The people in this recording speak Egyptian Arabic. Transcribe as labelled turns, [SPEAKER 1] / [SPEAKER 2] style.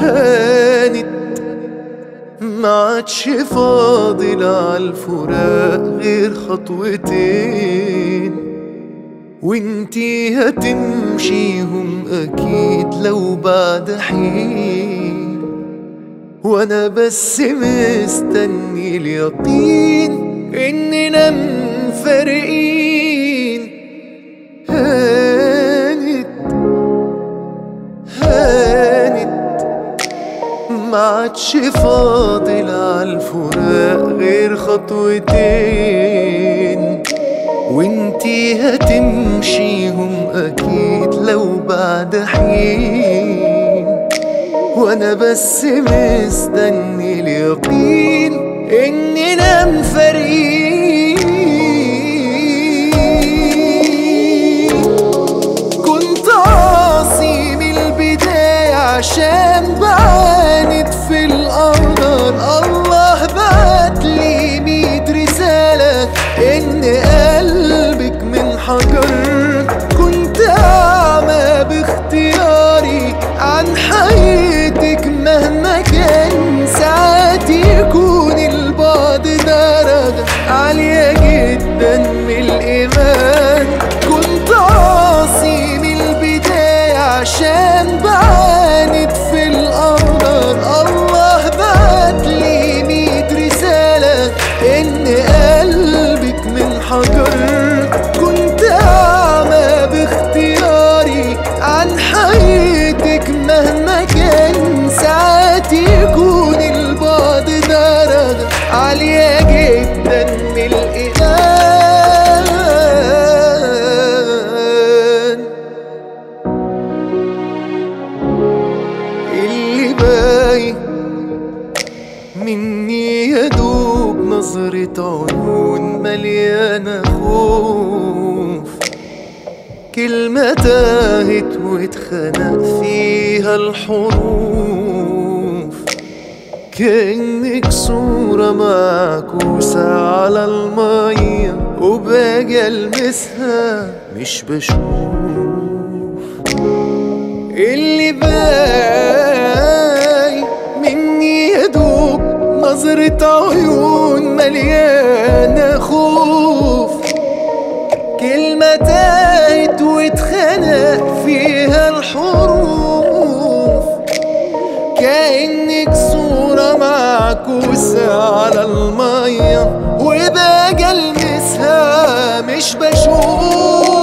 [SPEAKER 1] هانت ما عادش فاضل عالفراق غير خطوتين وانتي هتمشيهم اكيد لو بعد حين وانا بس مستني اليقين اننا مفارقين هانت هانت ما عادش فاضل عالفراق غير خطوتين وانتي هتمشيهم اكيد لو بعد حين وانا بس مستني اليقين اننا مفارقين كنت عاصي من البداية عشان بعاند في القدر الله بعتلي ميت رسالة إن قلبك من حجر كنت أعمى باختياري عن حياتك مهما كان ساعات يكون البعد درجة عالية جدا من الإيمان كنت عاصي من البداية عشان بعاند في القدر الله بعتلي ميت رسالة إن قلبك من حجر كنت أعمى باختياري عن حياتك مهما كان ساعات يكون البعد درجة عالية جدا من الإيمان اللي باين مني يدوب نظرة عيون مليانة خوف كلمة تاهت واتخنق فيها الحروف كأنك صورة معكوسة على المية وباجي ألمسها مش بشوف اللي باي مني يدوب نظرة عيون مليانة خوف كلمة تاهت واتخنق فيها الحروف كأنك صورة معكوسة على المية وباجي ألمسها مش بشوف